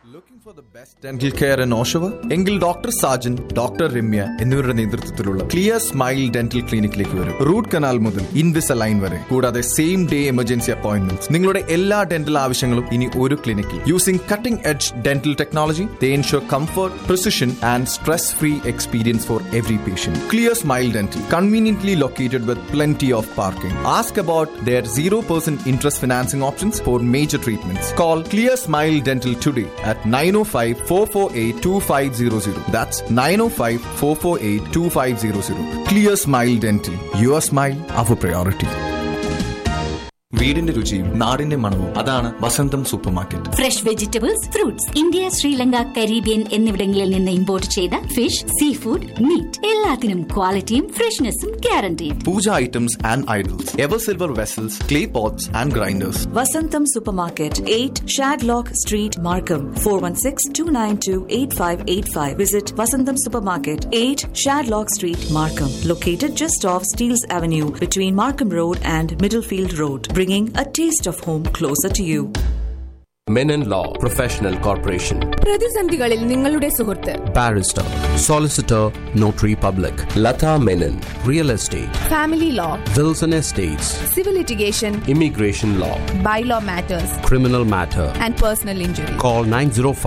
Looking for the best dental care in Oshawa? എങ്കിൽ doctor Sajan doctor Ramya എന്നിവരുടെ നേതൃത്വത്തിലുള്ള clear smile dental ക്ലിനിക്കിലേക്ക് വരും റൂട്ട് കനാൽ മുതൽ ഇൻവിസലൈൻ വരെ കൂടാതെ സെയിം ഡേ എമർജൻസി അപ്പോയിന്റ്മെന്റ് നിങ്ങളുടെ എല്ലാ ഡെന്റൽ ആവശ്യങ്ങളും ഇനി ഒരു ക്ലിനിക്കിൽ using cutting edge dental technology they ensure comfort precision and stress free experience for every patient clear smile dental conveniently located with plenty of parking. Ask about their 0% interest financing options for major treatments. Call Clear Smile Dental today at 905 448 2500. That's 905 448 2500. Clear Smile Dental. Your smile, our priority. വീടിന്റെ രുചിയും നാടിന്റെ മണവും അതാണ് Vasantham super market fresh vegetables fruits India Sri Lanka Caribbean എന്നിവിടങ്ങളിൽ നിന്ന് import ചെയ്ത fish sea food meat എല്ലാത്തിനും ക്വാളിറ്റിയും ഫ്രഷ്നെസ്സും guaranteed pooja items and idols ever silver vessels clay pots and grinders Vasantam Supermarket, 8 Shadlock Street, Markham, 416-292-8585. Visit Vasantam Supermarket, 8 Shadlock Street, Markham. Located just off Steeles Avenue between Markham Road and Middlefield Road. Bringing a taste of home closer to you. Menon Law Professional Corporation. പ്രതിസന്ധികളിൽ നിങ്ങളുടെ സുഹൃത്ത് Barrister. Solicitor. Notary Public. Lata Menon. Real Estate. Family law Wilson Estates. Civil litigation Immigration Law. Bylaw matters Criminal Matter. And personal injury Call 905